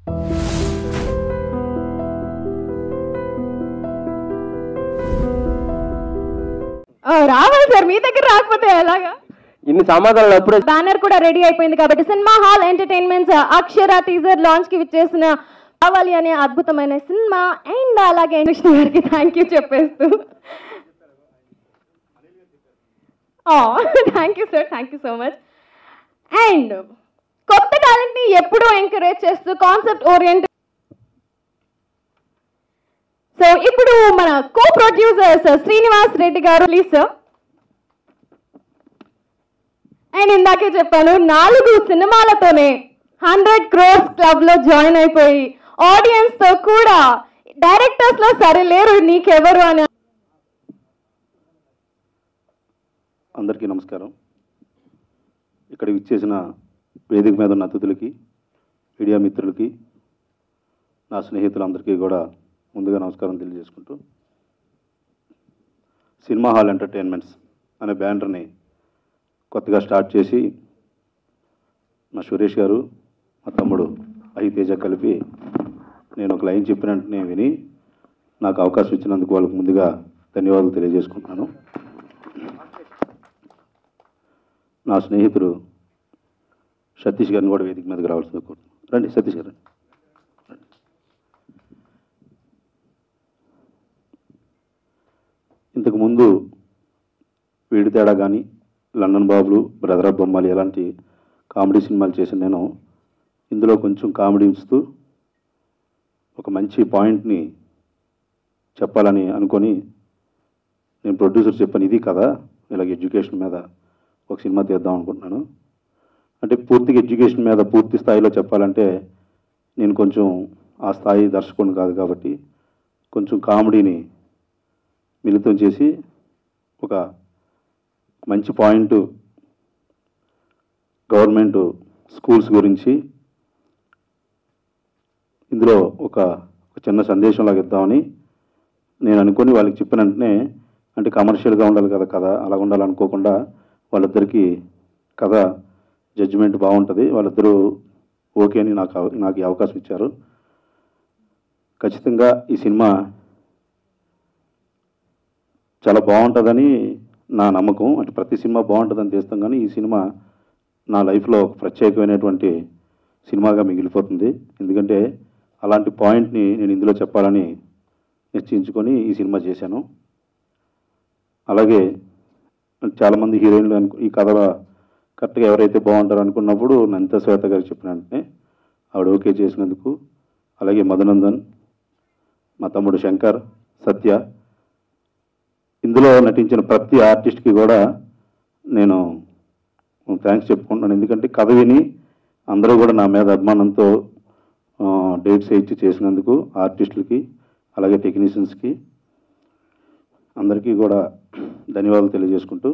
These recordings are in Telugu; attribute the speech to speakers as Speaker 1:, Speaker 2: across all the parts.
Speaker 1: ఆ, రావాలి సార్ మీ దగ్గర రాకపోతే ఎలాగా
Speaker 2: ఇన్ని సమాధానాలు అప్పుడే
Speaker 1: బ్యానర్ కూడా రెడీ అయిపోయింది కాబట్టి cinema hall entertainments Akshara teaser launch కి విచ్చేసిన కావాలి అనే అద్భుతమైన సినిమా అండ్ అలాగే కృష్ణ గారికి థ్యాంక్ యూ చెప్పేస్తూ thank you sir thank you so much and కొత్త టాలెంట్ ని ఎప్పుడూ ఎంకరేజ్ చేస్తూ కాన్సెప్ట్ ఓరియంట్ సో ఇప్పుడు మన కో ప్రొడ్యూసర్స్ శ్రీనివాస్ రెడ్డి గారు ప్లీజ్ సార్ అండ్ ఇందాకే చెప్పాను నాలుగు సినిమాలతోనే హండ్రెడ్ క్రోర్స్ క్లబ్ లో జాయిన్ అయిపోయి ఆడియన్స్ తో కూడా డైరెక్టర్స్ లో సరే లేరు నీకెవరు అని
Speaker 3: అందరికీ నమస్కారం ఇక్కడ విచ్చేసిన వేదిక మీద ఉన్న అతిథులకి మీడియా మిత్రులకి నా స్నేహితులందరికీ కూడా ముందుగా నమస్కారం తెలియజేసుకుంటూ సినిమా హాల్ ఎంటర్టైన్మెంట్స్ అనే బ్యానర్ని కొత్తగా స్టార్ట్ చేసి మా సురేష్ గారు మా తమ్ముడు అహితేజ కలిపి నేను ఒక లైన్ చెప్పిన వెంటనే విని నాకు అవకాశం ఇచ్చినందుకు వాళ్ళకు ముందుగా ధన్యవాదాలు తెలియజేసుకుంటున్నాను నా స్నేహితుడు సతీష్ గారిని కూడా వేదిక మీదకి రావాల్సింది కోరుతున్నాను రండి సతీష్ గారు రండి. ఇంతకు ముందు వీడి తేడా కానీ లండన్ బాబులు బ్రదర్ ఆఫ్ బొమ్మాలి ఎలాంటి కామెడీ సినిమాలు చేసిన నేను ఇందులో కొంచెం కామెడీ ఉంచుతూ ఒక మంచి పాయింట్ని చెప్పాలని అనుకొని నేను ప్రొడ్యూసర్ చెప్పాను ఇది కదా ఇలాగ ఎడ్యుకేషన్ మీద ఒక సినిమా తీద్దాం అనుకుంటున్నాను అంటే పూర్తిగా ఎడ్యుకేషన్ మీద పూర్తి స్థాయిలో చెప్పాలంటే నేను కొంచెం ఆ స్థాయి దర్శకుని కాదు కాబట్టి కొంచెం కామెడీని మిళితం చేసి ఒక మంచి పాయింట్ గవర్నమెంట్ స్కూల్స్ గురించి ఇందులో ఒక ఒక చిన్న సందేశం లాగా ఇద్దామని నేను అనుకొని వాళ్ళకి చెప్పిన వెంటనే అంటే కమర్షియల్గా ఉండాలి కదా కథ అలా ఉండాలనుకోకుండా వాళ్ళిద్దరికీ కథ జడ్జిమెంట్ బాగుంటుంది వాళ్ళిద్దరూ ఓకే అని నాకు అవ- నాకు ఈ అవకాశం ఇచ్చారు ఖచ్చితంగా ఈ సినిమా చాలా బాగుంటుందని నా నమ్మకం అంటే ప్రతి సినిమా బాగుంటుందని తీస్తాం కానీ ఈ సినిమా నా లైఫ్లో ఒక ప్రత్యేకమైనటువంటి సినిమాగా మిగిలిపోతుంది ఎందుకంటే అలాంటి పాయింట్ని నేను ఇందులో చెప్పాలని నిశ్చయించుకొని ఈ సినిమా చేశాను అలాగే చాలామంది హీరోయిన్లు అనుకు ఈ కథ కరెక్ట్గా ఎవరైతే బాగుంటారో అనుకున్నప్పుడు నంత శ్వేత గారు చెప్పిన వెంటనే ఆవిడ ఓకే చేసినందుకు అలాగే మధునందన్ మా తమ్ముడు శంకర్ సత్య ఇందులో నటించిన ప్రతి ఆర్టిస్ట్కి కూడా నేను థ్యాంక్స్ చెప్పుకుంటున్నాను ఎందుకంటే కథ విని అందరూ కూడా నా మీద అభిమానంతో డేట్స్ ఇచ్చి చేసినందుకు ఆర్టిస్టులకి అలాగే టెక్నీషియన్స్కి అందరికీ కూడా ధన్యవాదాలు తెలియజేసుకుంటూ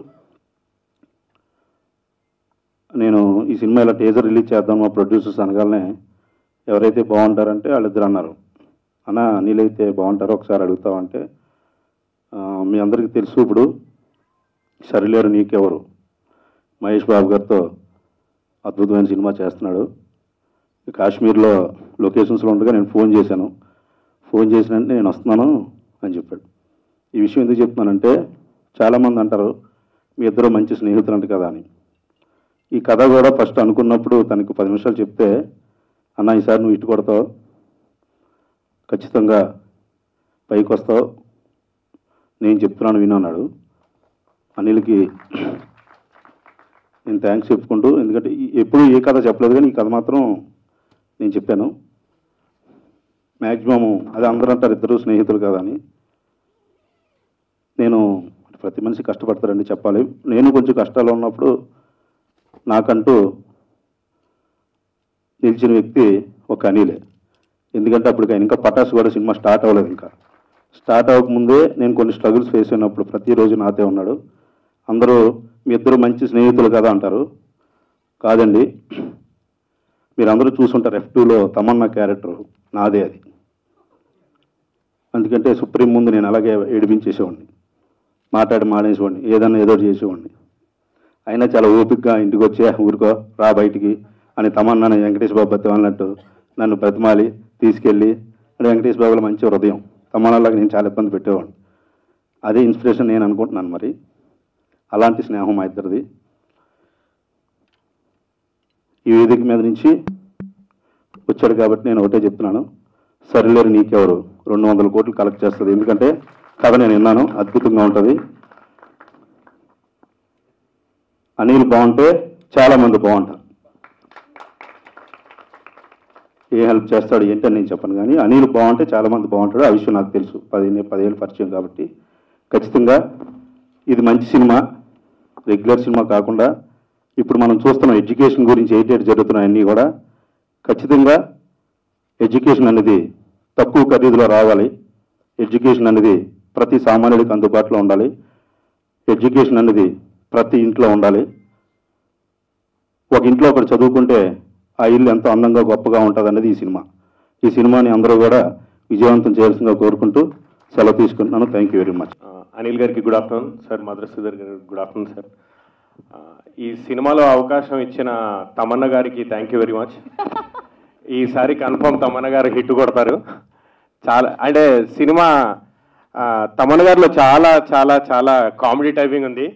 Speaker 3: నేను ఈ సినిమా ఇలా టేజర్ రిలీజ్ చేద్దాం మా ప్రొడ్యూసర్స్ అనగానే ఎవరైతే బాగుంటారంటే వాళ్ళిద్దరు అన్నారు అన్న అనిల్ అయితే బాగుంటారో ఒకసారి అడుగుతామంటే ఆ, మీ అందరికీ తెలుసు ఇప్పుడు సరిలేరు నీకెవరు మహేష్ బాబు గారితో అద్భుతమైన సినిమా చేస్తున్నాడు కాశ్మీర్లో లొకేషన్స్లో ఉండగా నేను ఫోన్ చేశాను ఫోన్ చేసిన వెంటనే నేను వస్తున్నాను అని చెప్పాడు ఈ విషయం ఎందుకు చెప్తున్నానంటే చాలామంది అంటారు మీ ఇద్దరు మంచి స్నేహితులు అంట కదా అని ఈ కథ కూడా ఫస్ట్ అనుకున్నప్పుడు తనకు పది నిమిషాలు చెప్తే అన్న ఈసారి నువ్వు ఇటు కొడతావు ఖచ్చితంగా పైకి వస్తావు నేను చెప్తున్నాను విను అన్నాడు అనిల్కి నేను థ్యాంక్స్ చెప్పుకుంటూ ఎందుకంటే ఈ- ఎప్పుడూ ఏ కథ చెప్పలేదు కానీ ఈ కథ మాత్రం నేను చెప్పాను మ్యాక్సిమం అది అందరూ అంటారు ఇద్దరు స్నేహితులు కదా అని నేను ప్రతి మనిషి కష్టపడతారండి చెప్పాలి నేను కొంచెం కష్టాలు ఉన్నప్పుడు నాకంటూ నిలిచిన వ్యక్తి ఒక అనిలే ఎందుకంటే అప్పుడు ఆయన ఇంకా పటాసు కూడా సినిమా స్టార్ట్ అవ్వలేదు ఇంకా స్టార్ట్ అవ్వకముందే నేను కొన్ని స్ట్రగుల్స్ ఫేస్ అయినప్పుడు ప్రతిరోజు నాతో ఉన్నాడు అందరూ మీ ఇద్దరు మంచి స్నేహితులు కదా అంటారు కాదండి మీరందరూ చూసుంటారు ఎఫ్ టూలో తమన్నా క్యారెక్టర్ నాదే అది అందుకంటే సుప్రీం ముందు నేను అలాగే ఏడిపించేసేవాడిని మాట్లాడి మాడేసేవాడిని ఏదన్నా ఏదో ఒకటి చేసేవాడిని అయినా చాలా ఓపికగా ఇంటికి వచ్చే ఊరుకో రా బయటికి అని తమన్నా వెంకటేష్ బాబు బతి అన్నట్టు నన్ను బ్రతిమాలి తీసుకెళ్ళి అంటే వెంకటేష్ బాబుల మంచి హృదయం తమ్మాళ్ళకి నేను చాలా ఇబ్బంది పెట్టేవాడిని అదే ఇన్స్పిరేషన్ నేను అనుకుంటున్నాను మరి అలాంటి స్నేహం మా ఇద్దరిది ఈ వేదిక మీద నుంచి వచ్చాడు కాబట్టి నేను ఒకటే చెప్తున్నాను సరిలేరు నీకెవరు రెండు వందల కోట్లు కలెక్ట్ చేస్తుంది ఎందుకంటే కథ నేను విన్నాను అద్భుతంగా ఉంటుంది అనిల్ బాగుంటే చాలా మంది బాగుంటారు ఏ హెల్ప్ చేస్తాడు ఏంటని నేను చెప్పను కానీ అనిల్ బాగుంటే చాలా మంది బాగుంటాడు ఆ విషయం నాకు తెలుసు పదిహేను పదిహేను పరిచయం కాబట్టి ఖచ్చితంగా ఇది మంచి సినిమా రెగ్యులర్ సినిమా కాకుండా ఇప్పుడు మనం చూస్తున్నాం ఎడ్యుకేషన్ గురించి ఏంటేటి జరుగుతున్నాయన్నీ కూడా ఖచ్చితంగా ఎడ్యుకేషన్ అనేది తక్కువ ఖరీదులో రావాలి ఎడ్యుకేషన్ అనేది ప్రతి సామాన్యుడికి అందుబాటులో ఉండాలి ఎడ్యుకేషన్ అనేది ప్రతి ఇంట్లో ఉండాలి ఒక ఇంట్లో ఒకటి చదువుకుంటే ఆ ఇల్లు ఎంతో అందంగా గొప్పగా ఉంటుంది అనేది ఈ సినిమా ఈ సినిమాని అందరూ కూడా విజయవంతం చేయాల్సిందిగా కోరుకుంటూ సెలవు తీసుకుంటున్నాను థ్యాంక్ యూ వెరీ మచ్
Speaker 4: ఆ, అనిల్ గారికి గుడ్ ఆఫ్టర్నూన్ సార్ మధురశ్రీధర్ గారికి గుడ్ ఆఫ్టర్నూన్ సార్ ఆ, ఈ సినిమాలో అవకాశం ఇచ్చిన తమన్న గారికి థ్యాంక్ యూ వెరీ మచ్ ఈసారి కన్ఫర్మ్ తమన్న గారు హిట్ కొడతారు చాలా అంటే సినిమా ఆ, తమన్న గారిలో చాలా చాలా చాలా కామెడీ టైపింగ్ ఉంది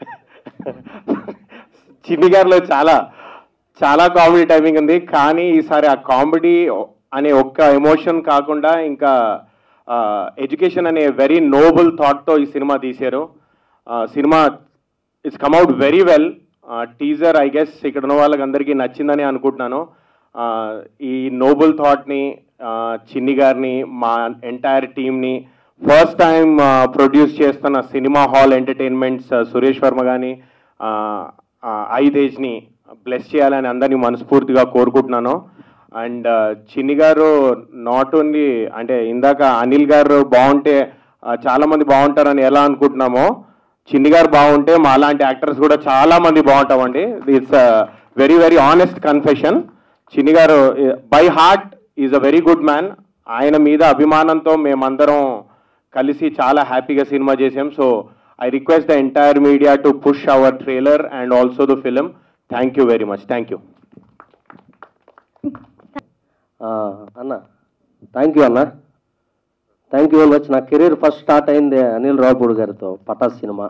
Speaker 4: చిన్ని గారిలో చాలా చాలా కామెడీ టైమింగ్ ఉంది కానీ ఈసారి ఆ కామెడీ అనే ఒక్క ఎమోషన్ కాకుండా ఇంకా ఎడ్యుకేషన్ అనే వెరీ నోబుల్ థాట్తో ఈ సినిమా తీశారు ఆ, cinema it's come out very well teaser I guess ఇక్కడ ఉన్న వాళ్ళకి అందరికీ నచ్చిందని అనుకుంటున్నాను ఆ, ఈ నోబుల్ థాట్ని చిన్ని గారిని మా ఎంటైర్ టీమ్ని ఫస్ట్ టైం ప్రొడ్యూస్ చేస్తున్న cinema hall entertainments Suresh Varma కానీ ఐదేజ్ని బ్లెస్ చేయాలని అందరినీ మనస్ఫూర్తిగా కోరుకుంటున్నాను అండ్ చిన్ని గారు నాట్ ఓన్లీ అంటే ఇందాక అనిల్ గారు బాగుంటే ఆ, చాలా మంది బాగుంటారని ఎలా అనుకుంటున్నామో చిన్ని గారు బాగుంటే మా లాంటి యాక్టర్స్ కూడా చాలా మంది బాగుంటామండి it's very very honest confession Chinni గారు by heart is a very good man ఆయన మీద అభిమానంతో మేమందరం కలిసి చాలా హ్యాపీగా సినిమా చేసాం so I request the entire media to push our trailer and also the film thank you very much thank you
Speaker 5: ఆ, అన్న థ్యాంక్ యూ అన్న థ్యాంక్ యూ వెరీ మచ్ నా కెరీర్ ఫస్ట్ స్టార్ట్ అయింది అనిల్ రావుపూడి గారితో పటాస్ సినిమా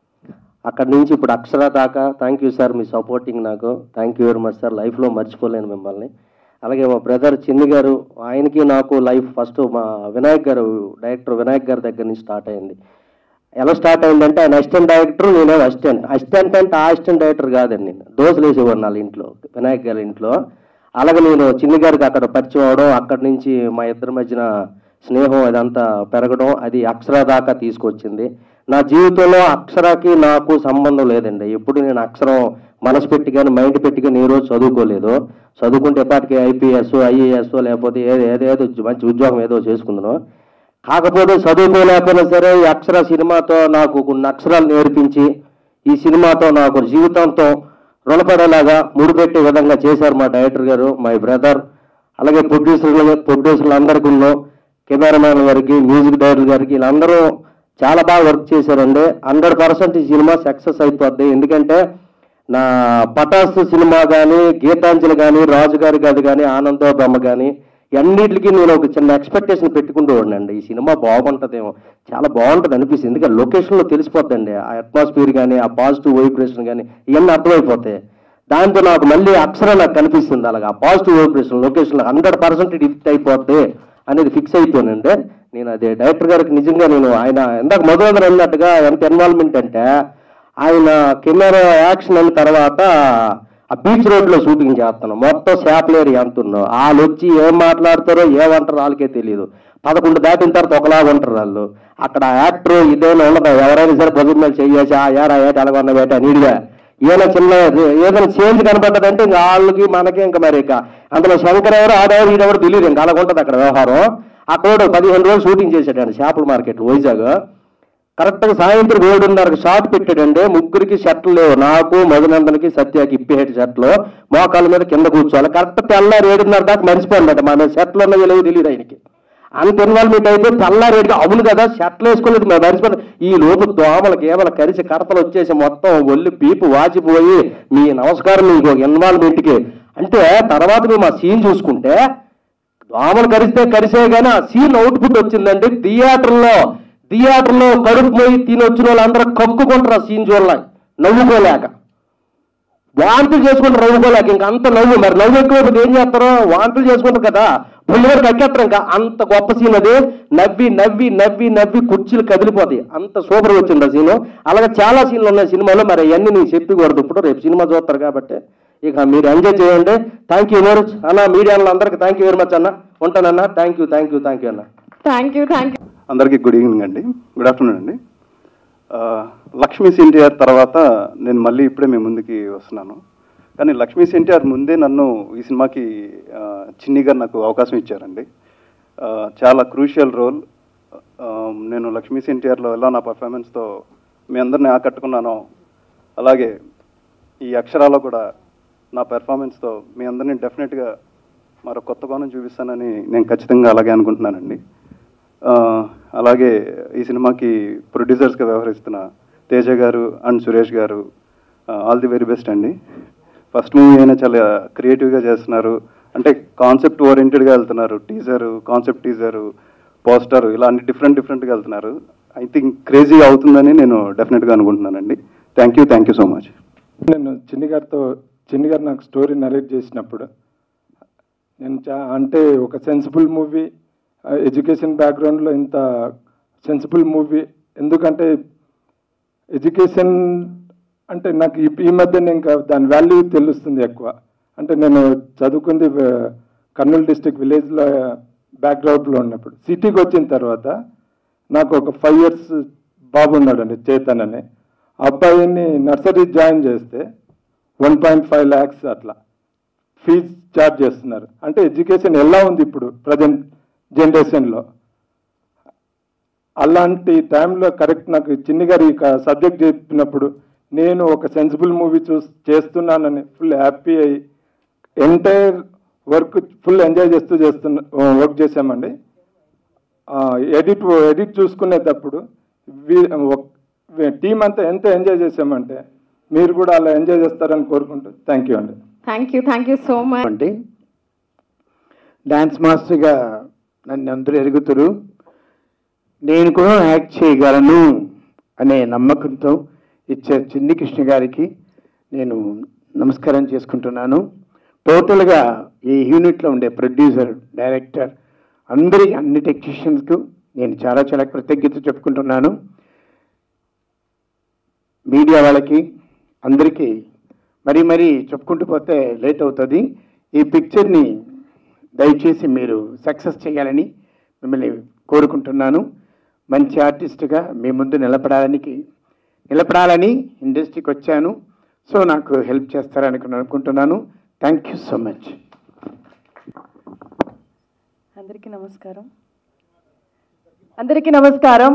Speaker 5: అక్కడి నుంచి ఇప్పుడు అక్షర దాకా థ్యాంక్ యూ సార్ మీ సపోర్టింగ్ నాకు thank you very much sir లైఫ్లో మర్చిపోలేను మిమ్మల్ని అలాగే మా బ్రదర్ చిన్ని గారు ఆయనకి నాకు లైఫ్ ఫస్ట్ మా వినాయక్ గారు డైరెక్టర్ వినాయక్ గారి దగ్గర నుంచి స్టార్ట్ అయింది ఎలా స్టార్ట్ అయిందంటే ఆయన అసిస్టెంట్ డైరెక్టర్ నేనే అసిస్టెంట్ అసిస్టెంట్ అంటే ఆ అసిస్టెంట్ డైరెక్టర్ కాదండి నేను దోశలు వేసేవాడిని వాళ్ళ ఇంట్లో వినాయక్ గారి ఇంట్లో అలాగే నేను చిన్ని గారికి అక్కడ పరిచయం అవడం అక్కడి నుంచి మా ఇద్దరి మధ్యన స్నేహం అదంతా పెరగడం అది అక్షర దాకా తీసుకొచ్చింది నా జీవితంలో అక్షరకి నాకు సంబంధం లేదండి ఎప్పుడు నేను అక్షరం మనసు పెట్టి కానీ మైండ్ పెట్టి కానీ ఏ రోజు చదువుకోలేదు చదువుకుంటే ఎప్పటికీ ఐపీఎస్ ఐఏఎస్ లేకపోతే ఏ- ఏదేదో మంచి ఉద్యోగం ఏదో చేసుకుందాను కాకపోతే చదువుకోలేకపోయినా సరే ఈ అక్షర సినిమాతో నాకు కొన్ని అక్షరాలు నేర్పించి ఈ సినిమాతో నాకు జీవితంతో రుణపడేలాగా ముడిపెట్టే విధంగా చేశారు మా డైరెక్టర్ గారు మై బ్రదర్ అలాగే ప్రొడ్యూసర్లు ప్రొడ్యూసర్లు అందరికీ కెమెరామ్యాన్ గారికి మ్యూజిక్ డైరెక్టర్ గారికి వీళ్ళందరూ చాలా బాగా వర్క్ చేశారండి హండ్రెడ్ పర్సెంట్ ఈ సినిమా సక్సెస్ అయిపోద్ది ఎందుకంటే నా పటాస్ సినిమా కానీ గీతాంజలి కానీ రాజు గారి గది కానీ ఆనందో బ్రహ్మ కానీ అన్నిటికీ నేను ఒక చిన్న ఎక్స్పెక్టేషన్ పెట్టుకుంటూ ఉండండి ఈ సినిమా బాగుంటుందేమో చాలా బాగుంటుంది అనిపిస్తుంది ఎందుకంటే లొకేషన్లో తెలిసిపోద్దండి ఆ అట్మాస్ఫియర్ కానీ ఆ పాజిటివ్ వైబ్రేషన్ కానీ ఇవన్నీ అర్థమైపోతాయి దాంతో నాకు మళ్ళీ అక్షరం నాకు కనిపిస్తుంది అలాగా ఆ positive vibration location hundred percent hit అయిపోద్ది అనేది ఫిక్స్ అయిపోయానండి నేను అదే డైరెక్టర్ గారికి నిజంగా నేను ఆయన ఇందాక మధురందర్ అన్నట్టుగా ఎంత ఇన్వాల్వ్మెంట్ అంటే ఆయన కెమెరా యాక్షన్ అయిన తర్వాత ఆ బీచ్ రోడ్ లో షూటింగ్ చేస్తున్నాం మొత్తం శాపలేరు ఎంత ఉన్నో వాళ్ళు వచ్చి ఏం మాట్లాడతారో ఏమంటారో వాళ్ళకే తెలియదు పదకొండు దాటిన తర్వాత ఒకలాగా ఉంటారు వాళ్ళు అక్కడ యాక్టర్ ఇదేనా ఉండదు ఎవరైనా సరే భుజం మీద చెయ్యేసి ఆ ఏరా ఏట ఎలాగొన్న వేట నీడిగా ఏదైనా చిన్న ఏదైనా చేంజ్ కనపడ్డదంటే ఇంకా వాళ్ళకి మనకి ఇంకా మరి ఇక అందులో శంకర్ ఎవరు ఆడెవరు ఈడెవరు తెలియదు ఇంకా అలాగుంటది అక్కడ వ్యవహారం అక్కడ పదిహేను రోజులు షూటింగ్ చేశాడు చేపల మార్కెట్ వైజాగ్ కరెక్ట్గా సాయంత్రం ఏడున్నరకు షాట్ పెట్టాడండి ముగ్గురికి షర్ట్లు లేవు నాకు మధునందన్కి సత్యకి ఇప్పేటి షర్ట్లు మోకాళ్ళ మీద కింద కూర్చోవాలి కరెక్ట్ తెల్లారి ఏడున్నర దాకా మర్చిపోయిందట మన షర్ట్లు ఉన్నవి లేవు తెలియదు ఆయనకి అంత ఇన్వాల్వ్మెంట్ అయితే తెల్లారి ఏడుగా అవును కదా షర్ట్లు వేసుకోలేదు మేము మర్చిపోయిన ఈ లోపు దోమలకి ఏమైనా కరిసి కడతలు వచ్చేసి మొత్తం ఒళ్ళు పీపు వాచిపోయి మీ నమస్కారం మీకు ఇన్వాల్వ్మెంట్కి అంటే తర్వాత మేము ఆ సీన్ చూసుకుంటే దోమలు కరిస్తే కరిసే కానీ ఆ సీన్ అవుట్పుట్ వచ్చిందండి థియేటర్లో థియేటర్లో కడుపు పోయి తిని వచ్చిన వాళ్ళందరూ కక్కుకుంటారు ఆ సీన్ చూడలేక నవ్వుకోలేక వాంతులు చేసుకుంటారు నవ్వుకోలేక ఇంకా అంత నవ్వు మరి నవ్వు ఎక్కువైపోతే ఏం చేస్తారో వాంతులు చేసుకుంటారు కదా పుల్లిగా కక్కేస్తారు ఇంకా అంత గొప్ప సీన్ అది నవ్వి నవ్వి నవ్వి నవ్వి కుర్చీలు కదిలిపోతాయి అంత సూపర్ వచ్చింది ఆ సీను అలాగే చాలా సీన్లు ఉన్నాయి సినిమాలో మరి అవన్నీ నేను చెప్పకూడదు ఇప్పుడు రేపు సినిమా చూస్తారు కాబట్టి ఇక మీరు ఎంజాయ్ చేయండి థ్యాంక్ యూ వెరీ మచ్ అన్న మీడియా అందరికీ థ్యాంక్ యూ వెరీ మచ్ అన్న ఉంటానన్న thank you thank you thank you అన్న
Speaker 1: థ్యాంక్ యూ థ్యాంక్ యూ
Speaker 6: అందరికీ గుడ్ ఈవినింగ్ అండి గుడ్ ఆఫ్టర్నూన్ అండి ఆ, లక్ష్మీ ఎన్టీఆర్ తర్వాత నేను మళ్ళీ ఇప్పుడే మీ ముందుకి వస్తున్నాను కానీ లక్ష్మీ ఎన్టీఆర్ ముందే నన్ను ఈ సినిమాకి ఆ, చిన్ని గారు నాకు అవకాశం ఇచ్చారండి ఆ, చాలా క్రూషియల్ రోల్ నేను లక్ష్మీ ఎన్టీఆర్లో ఎలా నా పర్ఫార్మెన్స్తో మీ అందరిని ఆకట్టుకున్నానో అలాగే ఈ అక్షరాలో కూడా నా పెర్ఫార్మెన్స్తో మీ అందరినీ డెఫినెట్గా మరో కొత్త కోణం చూపిస్తానని నేను ఖచ్చితంగా అలాగే అనుకుంటున్నానండి ఆ, అలాగే ఈ సినిమాకి ప్రొడ్యూసర్స్గా వ్యవహరిస్తున్న తేజ గారు అండ్ సురేష్ గారు ఆల్ ది వెరీ బెస్ట్ అండి ఫస్ట్ మూవీ అయినా చాలా క్రియేటివ్గా చేస్తున్నారు అంటే కాన్సెప్ట్ ఓరియంటెడ్గా వెళ్తున్నారు టీజరు కాన్సెప్ట్ టీజరు పోస్టర్ ఇలా అన్ని డిఫరెంట్ డిఫరెంట్గా వెళ్తున్నారు ఐ థింక్ క్రేజీ అవుతుందని నేను డెఫినెట్గా అనుకుంటున్నానండి thank you thank you so much
Speaker 7: నేను చిన్ని గారితో చిన్ని గారు నాకు స్టోరీ నరేట్ చేసినప్పుడు నేను చా అంటే ఒక సెన్సిబుల్ మూవీ ఎడ్యుకేషన్ బ్యాక్గ్రౌండ్లో ఇంత సెన్సిబుల్ మూవీ ఎందుకంటే ఎడ్యుకేషన్ అంటే నాకు ఈ- ఈ మధ్య ఇంకా దాని వాల్యూ తెలుస్తుంది ఎక్కువ అంటే నేను చదువుకుంది వ- కర్నూలు డిస్టిక్ విలేజ్లో బ్యాక్గ్రౌండ్లో ఉన్నప్పుడు సిటీకి వచ్చిన తర్వాత నాకు ఒక ఫైవ్ ఇయర్స్ బాబు ఉన్నాడండి చేతన్ అని ఆ అబ్బాయిని నర్సరీ జాయిన్ చేస్తే వన్ పాయింట్ ఫైవ్ ల్యాక్స్ అట్లా ఫీజ్ చార్జ్ చేస్తున్నారు అంటే ఎడ్యుకేషన్ ఎలా ఉంది ఇప్పుడు ప్రజెంట్ జనరేషన్లో అలాంటి టైంలో కరెక్ట్ నాకు చిన్ని గారు ఈ సబ్జెక్ట్ చెప్పినప్పుడు నేను ఒక సెన్సిబుల్ మూవీ చూస్ చేస్తున్నానని ఫుల్ హ్యాపీ అయ్యి ఎంటైర్ వర్క్ ఫుల్ ఎంజాయ్ చేస్తూ చేస్తున్న వర్క్ చేసామండి ఎడిట్ ఎడిట్ చూసుకునేటప్పుడు టీం అంతా ఎంత ఎంజాయ్ చేసామంటే మీరు కూడా అలా ఎంజాయ్ చేస్తారని కోరుకుంటూ థ్యాంక్ యూ అండి
Speaker 1: thank you thank you so much
Speaker 8: అంటే డ్యాన్స్ మాస్టర్గా నన్ను అందరూ ఎరుగుతురు నేను కూడా యాక్ట్ చేయగలను అనే నమ్మకంతో ఇచ్చే చిన్ని కృష్ణ గారికి నేను నమస్కారం చేసుకుంటున్నాను టోటల్గా ఈ యూనిట్లో ఉండే ప్రొడ్యూసర్ డైరెక్టర్ అందరి అన్ని టెక్నీషియన్స్కు నేను చాలా చాలా కృతజ్ఞత చెప్పుకుంటున్నాను మీడియా వాళ్ళకి అందరికీ మరీ మరీ చెప్పుకుంటూ పోతే లేట్ అవుతుంది ఈ పిక్చర్ని దయచేసి మీరు సక్సెస్ చేయాలని మిమ్మల్ని కోరుకుంటున్నాను మంచి ఆర్టిస్ట్గా మీ ముందు నిలబడడానికి నిలబడాలని ఇండస్ట్రీకి వచ్చాను సో నాకు హెల్ప్ చేస్తారని అనుకుంటున్నాను థ్యాంక్ యూ సో మచ్
Speaker 9: అందరికీ నమస్కారం అందరికీ నమస్కారం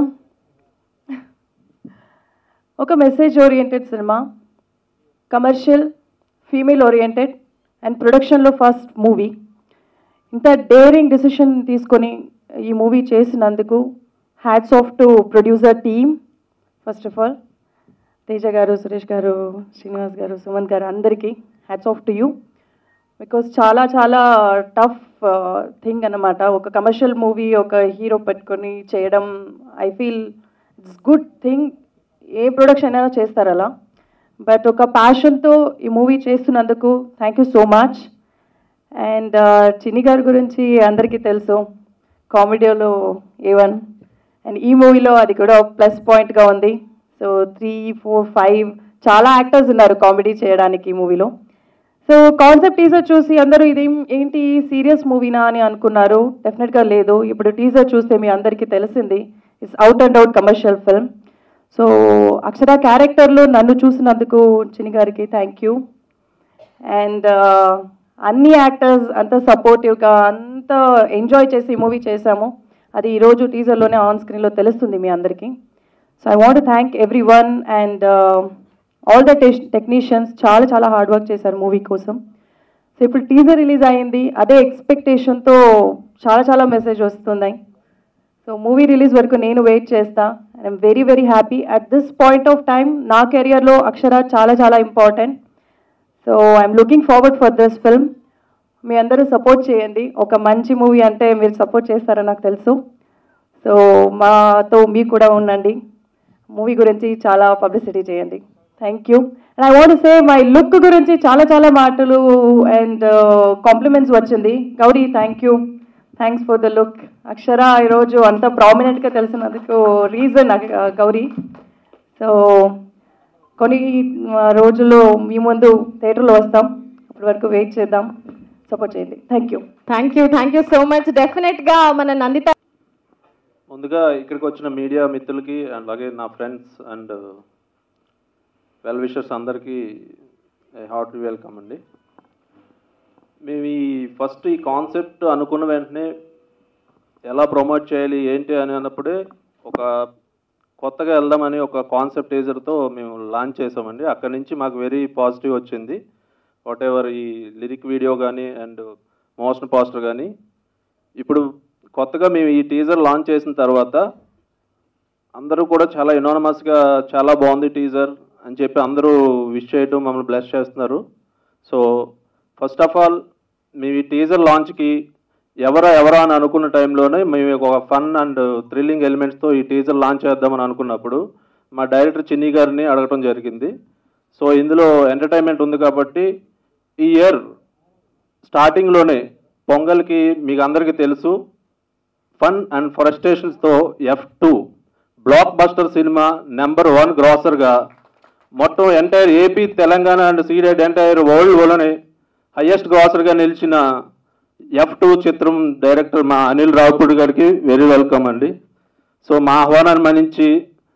Speaker 9: ఒక message oriented cinema commercial female oriented and ప్రొడక్షన్లో ఫస్ట్ మూవీ ఇంత డేరింగ్ డిసిషన్ తీసుకొని ఈ మూవీ చేసినందుకు hats off to producer team first of all Teja గారు సురేష్ గారు శ్రీనివాస్ గారు సుమంత్ గారు అందరికీ hats off to you because చాలా చాలా టఫ్ థింగ్ అన్నమాట ఒక కమర్షియల్ మూవీ ఒక హీరో పెట్టుకొని చేయడం I feel it's good thing a production అయినా చేస్తారు అలా బట్ ఒక ప్యాషన్తో ఈ మూవీ చేస్తున్నందుకు thank you so much and Chinni గారి గురించి అందరికీ తెలుసు కామెడీలో ఏ వన్ అండ్ ఈ మూవీలో అది కూడా ప్లస్ పాయింట్గా ఉంది సో త్రీ ఫోర్ ఫైవ్ చాలా యాక్టర్స్ ఉన్నారు కామెడీ చేయడానికి ఈ మూవీలో సో కాన్సెప్ట్ టీజర్ చూసి అందరూ ఇది ఏంటి సీరియస్ మూవీనా అని అనుకున్నారు డెఫినెట్గా లేదు ఇప్పుడు టీజర్ చూస్తే మీ అందరికీ తెలిసింది it's out and out commercial film so Akshara క్యారెక్టర్లో నన్ను చూసినందుకు చిన్ని గారికి థ్యాంక్ యూ అండ్ అన్ని యాక్టర్స్ అంత సపోర్టివ్గా అంత ఎంజాయ్ చేసి ఈ మూవీ చేశాము అది ఈరోజు టీజర్లోనే ఆన్ స్క్రీన్లో తెలుస్తుంది మీ అందరికీ so I want thank everyone and all the technicians చాలా చాలా హార్డ్ వర్క్ చేశారు మూవీ కోసం సో ఇప్పుడు టీజర్ రిలీజ్ అయింది అదే ఎక్స్పెక్టేషన్తో చాలా చాలా మెసేజ్ వస్తున్నాయి సో మూవీ రిలీజ్ వరకు నేను వెయిట్ చేస్తా I'm very very happy at this point of time నా కెరియర్లో అక్షర చాలా చాలా important so I'm looking forward for this film మీ అందరూ సపోర్ట్ చేయండి ఒక మంచి మూవీ అంటే మీరు సపోర్ట్ చేస్తారని నాకు తెలుసు సో మాతో మీకు కూడా ఉండండి మూవీ గురించి చాలా పబ్లిసిటీ చేయండి thank you and I want say my look గురించి చాలా చాలా మాటలు అండ్ కాంప్లిమెంట్స్ వచ్చింది Gauri thank you thanks for the look Akshara ఈరోజు అంత ప్రామినెంట్గా తెలిసినందుకు రీజన్ గౌరీ సో కొన్ని ఆ, రోజుల్లో మీ ముందు థియేటర్లో వస్తాం అప్పటి వరకు వెయిట్ చేద్దాం సపోర్ట్ చేయండి thank you
Speaker 1: thank you thank you so much definite గా మన నందిత
Speaker 10: ముందుగా ఇక్కడికి వచ్చిన మీడియా మిత్రులకి and అలాగే నా ఫ్రెండ్స్ అండ్ వెల్ విషర్స్ అందరికీ హార్ట్లీ వెల్కమ్ అండి మేము ఈ ఫస్ట్ ఈ కాన్సెప్ట్ అనుకున్న వెంటనే ఎలా ప్రమోట్ చేయాలి ఏంటి అని అన్నప్పుడే ఒక కొత్తగా వెళ్దామని ఒక కాన్సెప్ట్ టీజర్తో మేము లాంచ్ చేసామండి అక్కడి నుంచి మాకు వెరీ పాజిటివ్ వచ్చింది వాట్ ఎవర్ ఈ లిరిక్ వీడియో కానీ అండ్ మోషన్ పోస్టర్ కానీ ఇప్పుడు కొత్తగా మేము ఈ టీజర్ లాంచ్ చేసిన తర్వాత అందరూ కూడా చాలా ఇనానమస్గా చాలా బాగుంది టీజర్ అని చెప్పి అందరూ విష్ చేయటం మమ్మల్ని బ్లెస్ చేస్తున్నారు సో ఫస్ట్ ఆఫ్ ఆల్ మేము ఈ టీజర్ లాంచ్కి ఎవరా ఎవరా అని అనుకున్న టైంలోనే మేము ఒక ఫన్ అండ్ థ్రిల్లింగ్ ఎలిమెంట్స్తో ఈ టీజర్ లాంచ్ చేద్దామని అనుకున్నప్పుడు మా డైరెక్టర్ చిన్ని గారిని అడగటం జరిగింది సో ఇందులో ఎంటర్టైన్మెంట్ ఉంది కాబట్టి ఈ ఇయర్ స్టార్టింగ్లోనే పొంగల్కి మీకు అందరికీ తెలుసు ఫన్ అండ్ ఫరెస్టేషన్స్తో F two blockbuster cinema number one గ్రాసర్గా మొత్తం entire AP Telangana and Ceded entire వరల్డ్లోనే హయ్యెస్ట్ గ్రాసర్గా నిలిచిన ఎఫ్ టూ చిత్రం డైరెక్టర్ మా అనిల్ రావుపూడి గారికి వెరీ వెల్కమ్ అండి సో మా ఆహ్వానాన్ని మన్నించి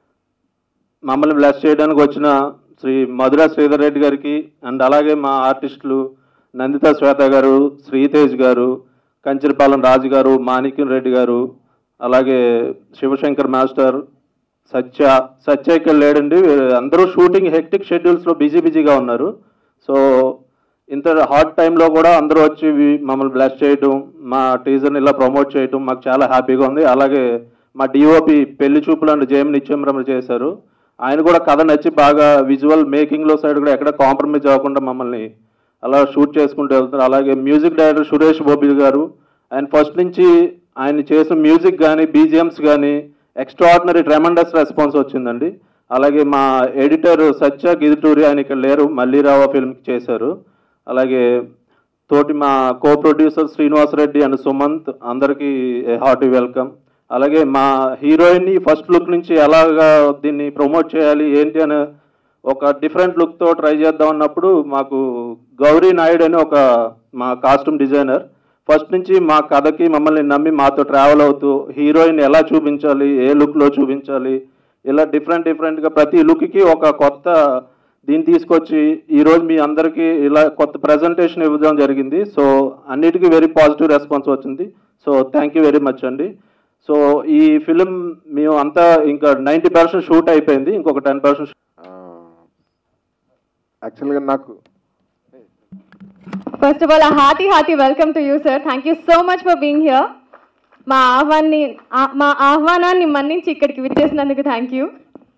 Speaker 10: మమ్మల్ని బ్లెస్ చేయడానికి వచ్చిన శ్రీ మధుర శ్రీధర్ రెడ్డి గారికి అండ్ అలాగే మా ఆర్టిస్టులు నందిత శ్వేత గారు శ్రీతేజ్ గారు కంచిరపాలెం రాజు గారు మాణిక్యం రెడ్డి గారు అలాగే శివశంకర్ మాస్టర్ సత్య సత్య ఇక్కడ లేడండి అందరూ షూటింగ్ హెక్టిక్ షెడ్యూల్స్లో బిజీ బిజీగా ఉన్నారు సో ఇంత హాట్ టైంలో కూడా అందరూ వచ్చి వి- మమ్మల్ని బ్లెస్ చేయటం మా టీజర్ని ఇలా ప్రమోట్ చేయటం మాకు చాలా హ్యాపీగా ఉంది అలాగే మా డిఓపి పెళ్లి చూపులు అండ్ జేఎం నిత్యంబ్రహ్మ చేశారు ఆయన కూడా కథ నచ్చి బాగా విజువల్ మేకింగ్లో సైడ్ కూడా ఎక్కడ కాంప్రమైజ్ అవ్వకుండా మమ్మల్ని అలా షూట్ చేసుకుంటూ వెళ్తున్నారు అలాగే మ్యూజిక్ డైరెక్టర్ సురేష్ బోబి గారు ఆయన ఫస్ట్ నుంచి ఆయన చేసిన మ్యూజిక్ కానీ బీజిఎమ్స్ కానీ ఎక్స్ట్రాడినరీ ట్రెమండస్ రెస్పాన్స్ వచ్చిందండి అలాగే మా ఎడిటర్ సత్య గిరిటూరి ఆయన ఇక్కడ లేరు మల్లీరావు ఫిల్మ్కి చేశారు అలాగే తోటి మా co producer Srinivasa Reddy and Sumanth అందరికీ హార్టీ వెల్కమ్ అలాగే మా హీరోయిన్ని ఫస్ట్ లుక్ నుంచి ఎలాగా దీన్ని ప్రమోట్ చేయాలి ఏంటి అని ఒక డిఫరెంట్ లుక్తో ట్రై చేద్దాం అన్నప్పుడు మాకు గౌరీ నాయుడు అని ఒక మా కాస్ట్యూమ్ డిజైనర్ ఫస్ట్ నుంచి మా కథకి మమ్మల్ని నమ్మి మాతో ట్రావెల్ అవుతూ హీరోయిన్ ఎలా చూపించాలి ఏ లుక్లో చూపించాలి ఇలా డిఫరెంట్ డిఫరెంట్గా ప్రతి లుక్కి ఒక కొత్త దీన్ని తీసుకొచ్చి ఈరోజు మీ అందరికీ ఇలా కొత్త ప్రజెంటేషన్ ఇవ్వడం జరిగింది సో అన్నిటికీ వెరీ పాజిటివ్ రెస్పాన్స్ వచ్చింది so thank you very much అండి సో ఈ ఫిలిం మేము అంతా ఇంకా నైంటీ పర్సెంట్ షూట్ అయిపోయింది ఇంకొక టెన్ పర్సెంట్
Speaker 11: యాక్చువల్గా నాకు
Speaker 1: first of all hearty hearty welcome to you sir thank you so much for being here మా ఆహ్వాన్ని ఆ- మా ఆహ్వానాన్ని మన్నించి ఇక్కడికి విచ్చేసినందుకు థ్యాంక్ యూ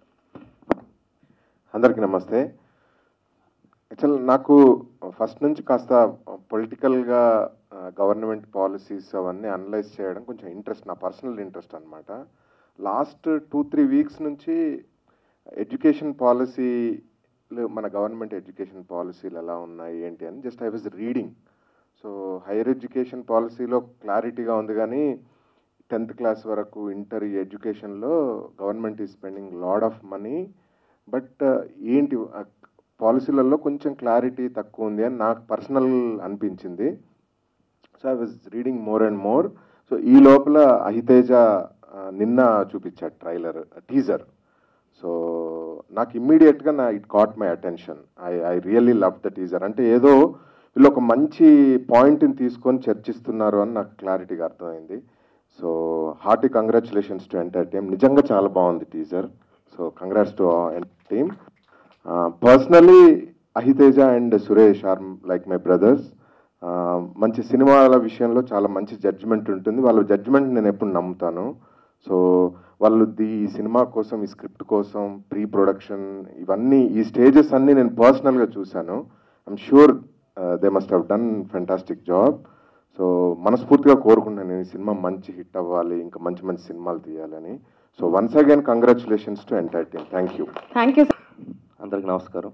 Speaker 11: అందరికీ నమస్తే యాక్చువల్ నాకు ఫస్ట్ నుంచి కాస్త పొలిటికల్గా గవర్నమెంట్ పాలసీస్ అవన్నీ అనలైజ్ చేయడం కొంచెం ఇంట్రెస్ట్ నా పర్సనల్ ఇంట్రెస్ట్ అనమాట లాస్ట్ టూ త్రీ వీక్స్ నుంచి ఎడ్యుకేషన్ పాలసీలు మన గవర్నమెంట్ ఎడ్యుకేషన్ పాలసీలు ఎలా ఉన్నాయి ఏంటి అని just I was reading so higher education పాలసీలో క్లారిటీగా ఉంది కానీ టెన్త్ క్లాస్ వరకు ఇంటర్ ఎడ్యుకేషన్లో గవర్నమెంట్ ఈ spending lot of money but ఏంటి పాలసీలలో కొంచెం క్లారిటీ తక్కువ ఉంది అని నాకు పర్సనల్ అనిపించింది so I was reading more and more so ఈ లోపల అహితేజ ఆ, నిన్న చూపించాడు ట్రైలర్ టీజర్ సో నాకు ఇమ్మీడియట్గా నా it caught my attention I I really love the teaser అంటే ఏదో వీళ్ళు ఒక మంచి పాయింట్ని తీసుకొని చర్చిస్తున్నారు అని నాకు క్లారిటీగా అర్థమైంది so hearty congratulations to entire team నిజంగా చాలా బాగుంది teaser so congrats to team personally Ahiteja and Suresh are like my brothers మంచి సినిమాల విషయంలో చాలా మంచి జడ్జిమెంట్ ఉంటుంది వాళ్ళ జడ్జిమెంట్ నేను ఎప్పుడు నమ్ముతాను సో వాళ్ళు ది ఈ సినిమా కోసం ఈ స్క్రిప్ట్ కోసం ప్రీ ప్రొడక్షన్ ఇవన్నీ ఈ స్టేజెస్ అన్నీ నేను పర్సనల్గా చూశాను I'm sure they must have done fantastic job so మనస్ఫూర్తిగా కోరుకుంటున్నాను నేను ఈ సినిమా మంచి హిట్ అవ్వాలి ఇంకా మంచి మంచి సినిమాలు తీయాలని so once again congratulations to entire team thank you
Speaker 1: thank you
Speaker 12: అందరికి నమస్కారం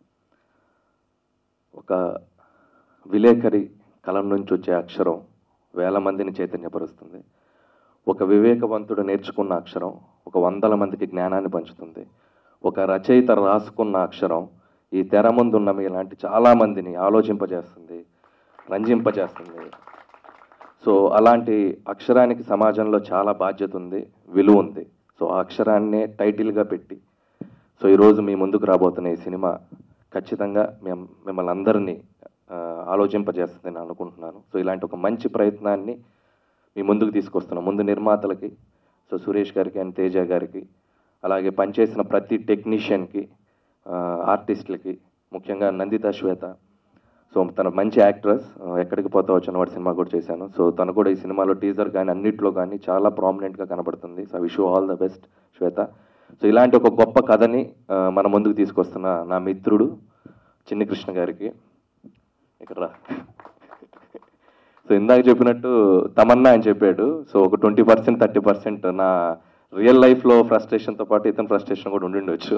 Speaker 12: ఒక విలేకరి కలం నుంచి వచ్చే అక్షరం వేల మందిని చైతన్యపరుస్తుంది ఒక వివేకవంతుడు నేర్చుకున్న అక్షరం ఒక వందల మందికి జ్ఞానాన్ని పంచుతుంది ఒక రచయిత రాసుకున్న అక్షరం ఈ తెర ముందున్న మీలాంటి చాలామందిని ఆలోచింపజేస్తుంది రంజింపజేస్తుంది సో అలాంటి అక్షరానికి సమాజంలో చాలా బాధ్యత ఉంది విలువ ఉంది సో ఆ అక్షరాన్నే టైటిల్గా పెట్టి సో ఈరోజు మీ ముందుకు రాబోతున్న ఈ సినిమా ఖచ్చితంగా మేము మిమ్మల్ని అందరినీ ఆ, ఆలోచింపజేస్తుందని అనుకుంటున్నాను సో ఇలాంటి ఒక మంచి ప్రయత్నాన్ని మీ ముందుకు తీసుకొస్తున్నాం ముందు నిర్మాతలకి సో సురేష్ గారికి అండ్ తేజ గారికి అలాగే పనిచేసిన ప్రతి టెక్నీషియన్కి ఆర్టిస్టులకి ముఖ్యంగా నందిత శ్వేత సో తన మంచి యాక్ట్రెస్ ఎక్కడికి పోతా వచ్చిన వాడి సినిమా కూడా చేశాను సో తను కూడా ఈ సినిమాలో టీజర్ కానీ అన్నిట్లో కానీ చాలా ప్రామినెంట్గా కనబడుతుంది so wish all the best Swetha so ఇలాంటి ఒక గొప్ప కథని ఆ, మన ముందుకు తీసుకొస్తున్న నా మిత్రుడు చిన్ని కృష్ణ గారికి ఇక్కడ రా సో ఇందాక చెప్పినట్టు తమన్నా అని చెప్పాడు సో ఒక ట్వంటీ పర్సెంట్ థర్టీ పర్సెంట్ నా రియల్ లైఫ్లో ఫ్రస్ట్రేషన్తో పాటు ఇతని ఫ్రస్ట్రేషన్ కూడా ఉండిండొచ్చు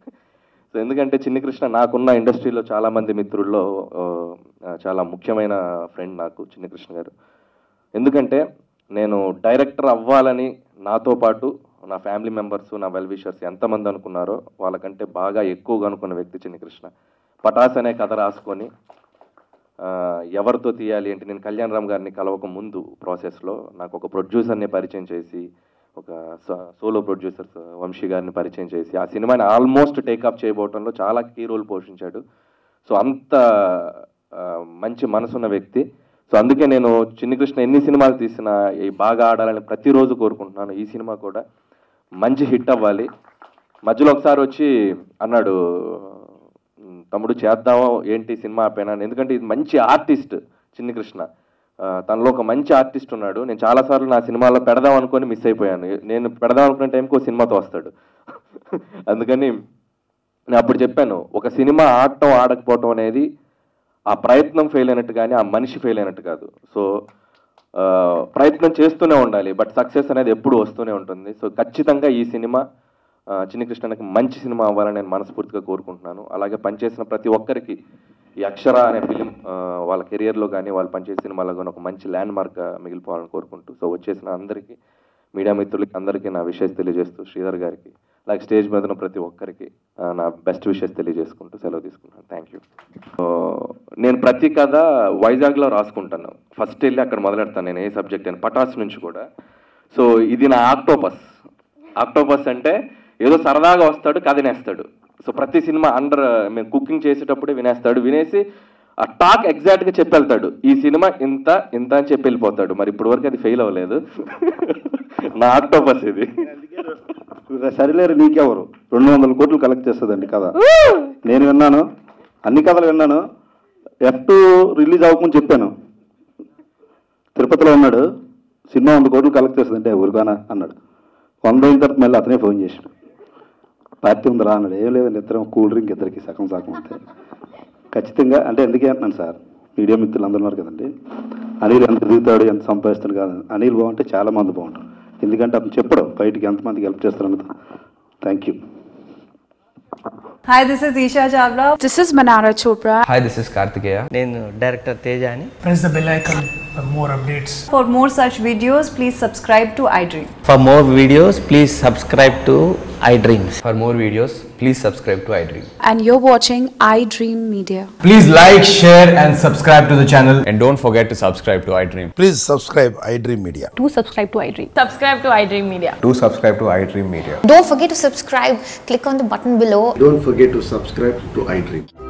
Speaker 12: సో ఎందుకంటే చిన్ని కృష్ణ నాకున్న ఇండస్ట్రీలో చాలా మంది మిత్రుల్లో ఆ, చాలా ముఖ్యమైన ఫ్రెండ్ నాకు చిన్ని కృష్ణ గారు ఎందుకంటే నేను డైరెక్టర్ అవ్వాలని నాతో పాటు నా ఫ్యామిలీ మెంబర్స్ నా వెల్ విషర్స్ ఎంతమంది అనుకున్నారో వాళ్ళకంటే బాగా ఎక్కువగా అనుకున్న వ్యక్తి చిన్ని కృష్ణ పటాస్ అనే కథ రాసుకొని ఆ, ఎవరితో తీయాలి అంటే నేను కళ్యాణ్ రామ్ గారిని కలవక ముందు ప్రాసెస్లో నాకు ఒక ప్రొడ్యూసర్ని పరిచయం చేసి ఒక సోలో ప్రొడ్యూసర్ వంశీ గారిని పరిచయం చేసి ఆ సినిమాని ఆల్మోస్ట్ టేకప్ చేయబోవటంలో చాలా కీ రోల్ పోషించాడు సో అంత ఆ, మంచి మనసున్న వ్యక్తి సో అందుకే నేను చిన్ని కృష్ణ ఎన్ని సినిమాలు తీసినా ఈ బాగా ఆడాలని ప్రతిరోజు కోరుకుంటున్నాను ఈ సినిమా కూడా మంచి హిట్ అవ్వాలి మధ్యలో ఒకసారి వచ్చి అన్నాడు "ఉమ్, తమ్ముడు చేద్దామో ఏంటి సినిమా ఆపేనా అని." ఎందుకంటే ఇది మంచి ఆర్టిస్ట్ చిన్ని కృష్ణ ఆ, తనలో ఒక మంచి ఆర్టిస్ట్ ఉన్నాడు నేను చాలాసార్లు నా సినిమాలో పెడదాం అనుకొని మిస్ అయిపోయాను నేను పెడదాం అనుకునే టైంకి ఒక సినిమాతో వస్తాడు అందుకని నేను అప్పుడు చెప్పాను ఒక సినిమా ఆడటం ఆడకపోవటం అనేది ఆ ప్రయత్నం ఫెయిల్ అయినట్టు కానీ ఆ మనిషి ఫెయిల్ అయినట్టు కాదు సో ఆ, ప్రయత్నం చేస్తూనే ఉండాలి బట్ సక్సెస్ అనేది ఎప్పుడు వస్తూనే ఉంటుంది సో ఖచ్చితంగా ఈ సినిమా ఆ, చిన్ని కృష్ణకి మంచి సినిమా అవ్వాలని నేను మనస్ఫూర్తిగా కోరుకుంటున్నాను అలాగే పనిచేసిన ప్రతి ఒక్కరికి ఈ అక్షర అనే ఫిలిం వాళ్ళ కెరియర్లో కానీ వాళ్ళు పనిచేసే సినిమాలో కానీ ఒక మంచి ల్యాండ్ మార్క్ మిగిలిపోవాలని కోరుకుంటూ సో వచ్చేసిన అందరికీ మీడియా మిత్రులకి అందరికీ నా విషయస్ తెలియజేస్తూ శ్రీధర్ గారికి అలాగే స్టేజ్ మీద ఉన్న ప్రతి ఒక్కరికి ఆ, నా బెస్ట్ విషయస్ తెలియజేసుకుంటూ సెలవు తీసుకుంటాను థ్యాంక్ యూ నేను ప్రతి కథ వైజాగ్లో రాసుకుంటాను ఫస్ట్ వెళ్ళి అక్కడ మొదలెడతాను నేను ఏ సబ్జెక్ట్ అని పటాస్ నుంచి కూడా సో ఇది నా ఆక్టోపస్ ఆక్టోపస్ అంటే ఏదో సరదాగా వస్తాడు కథ వినేస్తాడు సో ప్రతి సినిమా అండర్ మేము కుకింగ్ చేసేటప్పుడే వినేస్తాడు వినేసి ఆ టాక్ ఎగ్జాక్ట్గా చెప్పి వెళ్తాడు ఈ సినిమా ఇంత ఇంత అని చెప్పి వెళ్ళిపోతాడు మరి ఇప్పటి వరకు అది ఫెయిల్ అవ్వలేదు నా ఆక్టోపస్ ఇది
Speaker 3: సరిలేరు నీకెవరు రెండు వందల కోట్లు కలెక్ట్ చేస్తుందండి కథ నేను విన్నాను అన్ని కథలు విన్నాను ఎఫ్ టూ రిలీజ్ అవ్వకముందు చెప్పాను తిరుపతిలో ఉన్నాడు సినిమా వంద కోట్లు కలెక్ట్ చేస్తుందంటే ఊరుగానా అన్నాడు వంద అయిన తర్వాత మళ్ళీ అతనే ఫోన్ చేశాడు పార్టీ ఉందిరా అన్నాడు ఏం లేదండి ఇద్దరం కూల్ డ్రింక్ ఇద్దరికి సగం సగం అంతే ఖచ్చితంగా అంటే ఎందుకే అంటున్నాను సార్ మీడియా మిత్రులు అందరూ ఉన్నారు కదండి అనిల్ ఎంత దిగుతాడు ఎంత సంపాదిస్తాడు కాదు అనిల్ బాగుంటే చాలా మంది బాగుంటారు ఎందుకంటే అతను చెప్పడం బయటికి ఎంతమందికి హెల్ప్ చేస్తారన్నది thank you
Speaker 13: Hi, this is Isha Chavla.
Speaker 14: This is Manara Chopra.
Speaker 15: Hi, this is Kartikeya.
Speaker 16: నేను డైరెక్టర్ తేజ అని
Speaker 17: Press the bell icon for more updates.
Speaker 13: For more such videos, please subscribe to iDream.
Speaker 16: For more videos please subscribe to iDreams
Speaker 15: For more videos, please subscribe to iDream.
Speaker 14: And you're watching iDream Media.
Speaker 15: Please like, share, and subscribe to the channel. And don't forget to subscribe to iDream.
Speaker 18: Please subscribe iDream Media.
Speaker 19: Do subscribe to iDream.
Speaker 20: Subscribe to iDream Media.
Speaker 15: Do subscribe to iDream Media.
Speaker 19: Don't forget to subscribe. Click on the button below.
Speaker 18: Don't forget to subscribe to iDream.